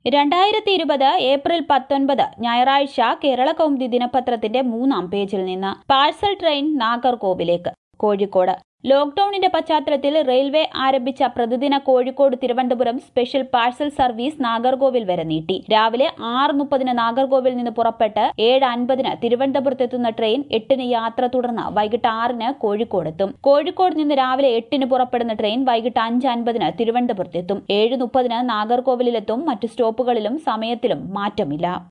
രണ്ടായിരത്തി ഇരുപത് ഏപ്രിൽ പത്തൊൻപത് ഞായറാഴ്ച കേരള കൗമുദി ദിനപത്രത്തിന്റെ മൂന്നാം പേജിൽ നിന്ന് പാഴ്സൽ ട്രെയിൻ നാഗർകോവിലേക്ക് കോഴിക്കോട് ലോക്ഡൌണിന്റെ പശ്ചാത്തലത്തിൽ റെയിൽവേ ആരംഭിച്ച പ്രതിദിന Kozhikode Thiruvananthapuram special parcel service Nagercoil വരെ നീട്ടി രാവിലെ ആറ് മുപ്പതിന് നാഗർകോവിൽ നിന്ന് പുറപ്പെട്ട് ഏഴ് അൻപതിന് തിരുവനന്തപുരത്തെത്തുന്ന ട്രെയിൻ എട്ടിന് യാത്ര തുടർന്ന് വൈകിട്ട് ആറിന് കോഴിക്കോടെത്തും കോഴിക്കോട് നിന്ന് രാവിലെ എട്ടിന് പുറപ്പെടുന്ന ട്രെയിൻ വൈകിട്ട് അഞ്ച് അൻപതിന് തിരുവനന്തപുരത്തെത്തും ഏഴ് മുപ്പതിന് നാഗർകോവിലെത്തും മറ്റ് സ്റ്റോപ്പുകളിലും സമയത്തിലും മാറ്റമില്ല